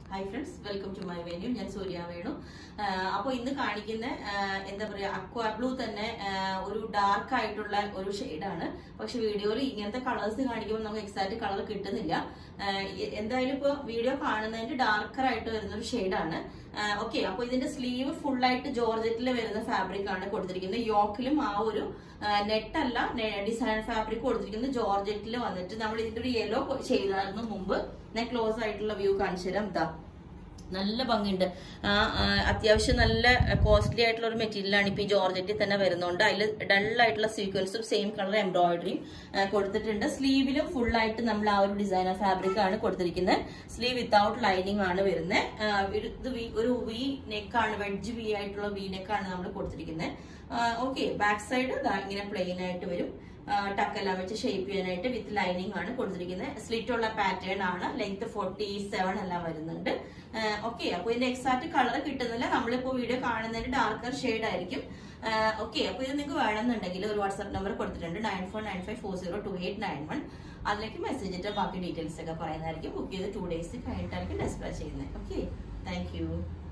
hi friends welcome to my venue ഞാൻ സൂര്യ വേണു അപ്പോൾ ഇന്ന് കാണിക്കുന്ന ആ, എന്താ പറയുക അക്വാ ബ്ലൂ തന്നെ ആ, ഒരു ഡാർക്ക് ആയിട്ടുള്ള ഒരു ഷെയ്ഡാണ് പക്ഷെ വീഡിയോയിൽ ഇങ്ങനത്തെ കളേഴ്സ് കാണിക്കുമ്പോൾ നമുക്ക് എക്സാക്ട് കളർ കിട്ടുന്നില്ല ആ, എ- എന്തായാലും ഇപ്പോൾ വീഡിയോ കാണുന്നതിന്റെ ഡാർക്കർ ആയിട്ട് വരുന്ന ഒരു ഷെയ്ഡാണ് ഓക്കെ അപ്പോൾ ഇതിന്റെ സ്ലീവ് ഫുൾ ആയിട്ട് ജോർജറ്റിൽ വരുന്ന ഫാബ്രിക് ആണ് കൊടുത്തിരിക്കുന്നത് യോക്കിലും ആ ഒരു നെറ്റ് അല്ല ഡിസൈൻ ഫാബ്രിക് കൊടുത്തിരിക്കുന്നത് ജോർജറ്റിൽ വന്നിട്ട് നമ്മൾ ഇതിന്റെ ഒരു യെല്ലോ ചെയ്തായിരുന്നു മുമ്പ് ഞാൻ ക്ലോസ് ആയിട്ടുള്ള വ്യൂ കാണിച്ചു തരാം ഇതാ നല്ല ഭംഗിയുണ്ട് ആ, ആ, അത്യാവശ്യം നല്ല കോസ്റ്റ്ലി ആയിട്ടുള്ള ഒരു മെറ്റീരിയലാണ് ഇപ്പൊ ഈ ജോർജറ്റിൽ തന്നെ വരുന്നുണ്ട് അതിൽ ഡൾ ആയിട്ടുള്ള സീക്വൻസും സെയിം കളർ എംബ്രോയിഡറിയും കൊടുത്തിട്ടുണ്ട് സ്ലീവിലും ഫുൾ ആയിട്ട് നമ്മൾ ആ ഒരു ഡിസൈനർ ഫാബ്രിക് ആണ് കൊടുത്തിരിക്കുന്നത് സ്ലീവ് വിത്തൗട്ട് ലൈനിങ് ആണ് വരുന്നത് ഇത് വി- ഒരു വി നെക്കാണ് വെഡ്ജ് വി ആയിട്ടുള്ള വി നെക്കാണ് നമ്മൾ കൊടുത്തിരിക്കുന്നത് ഓക്കെ ബാക്ക് സൈഡ് ഇങ്ങനെ പ്ലെയിൻ ആയിട്ട് വരും ടക്കെല്ലാം വെച്ച് ഷേപ്പ് ചെയ്യാനായിട്ട് വിത്ത് ലൈനിങ് ആണ് കൊടുത്തിരിക്കുന്നത് സ്ലിറ്റ് ഉള്ള പാറ്റേൺ ആണ് ലെങ്ത് ഫോർട്ടി സെവൻ എല്ലാം വരുന്നുണ്ട് ഓക്കെ അപ്പൊ ഇതിന്റെ എക്സാക്ട് കളർ കിട്ടുന്നില്ല നമ്മളിപ്പോ വീഡിയോ കാണുന്നതിന് ഡാർക്കർ ഷെയ്ഡ് ആയിരിക്കും ഓക്കെ അപ്പൊ ഇത് നിങ്ങൾക്ക് വേണമെന്നുണ്ടെങ്കിൽ ഒരു വാട്സ്ആപ്പ് നമ്പർ കൊടുത്തിട്ടുണ്ട് nine four nine five four zero two eight nine one അതിലേക്ക് മെസ്സേജ് ഇട്ട് ബാക്കി ഡീറ്റെയിൽസ് ഒക്കെ പറയുന്നതായിരിക്കും ബുക്ക് ചെയ്ത് ടു ഡേയ്സ് കഴിഞ്ഞിട്ടായിരിക്കും ഡിസ്പ്ലേ ചെയ്യുന്നത് ഓക്കെ താങ്ക് യു